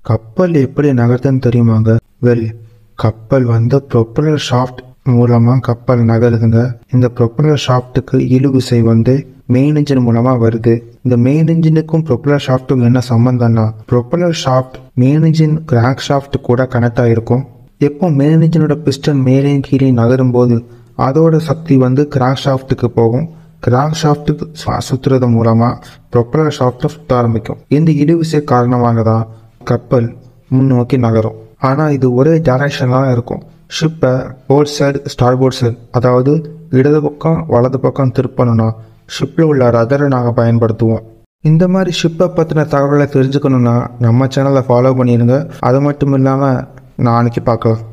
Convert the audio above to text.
கப்பல் எப்படி நகருதுன்னு தெரியுமாங்க வெல் கப்பல் வந்து ப்ரொப்பலர் ஷாஃப்ட் மூலமா கப்பல் நகருதுங்க இந்த ப்ரொப்பலர் ஷாஃப்ட்டுக்கு இழுவிசை வந்து மெயின் இன்ஜின் மூலமா வருது இந்த மெயின் இன்ஜினுக்கும் ப்ரொப்பலர் ஷாஃப்ட்டுக்கும் என்ன சம்பந்தம்னா propeller shaft main engine crank shaft கூட கனெக்ட் ஆகிருக்கும் எப்போ மெயின் இன்ஜினோட பிஸ்டன் மேலேயும் கீழே நகரும் போது அதோட சக்தி வந்து கிராங்க் ஷாஃப்ட்டுக்கு போகும் கிராங்க் ஷாஃப்ட்டுக்கு சுற்றுறது மூலமா ப்ரொப்பலர் ஷாஃப்ட்டை சுத்த ஆரம்பிக்கும் இந்த இழுவிசை காரணமாக தான் கப்பல் முன்னோக்கி நகரும் ஆனால் இது ஒரே டைரக்ஷனாக இருக்கும் ஷிப்பை போர்ட் சைடு ஸ்டார்போர்ட் சைடு அதாவது இடது பக்கம் வலது பக்கம் திருப்பணும்னா ஷிப்பில் உள்ள ரதரை நாங்கள் பயன்படுத்துவோம் இந்த மாதிரி ஷிப்பை பற்றின தகவலை தெரிஞ்சுக்கணுன்னா நம்ம சேனலை ஃபாலோ பண்ணிடுங்க அது மட்டும் இல்லாமல் நாளைக்கு பார்க்கலாம்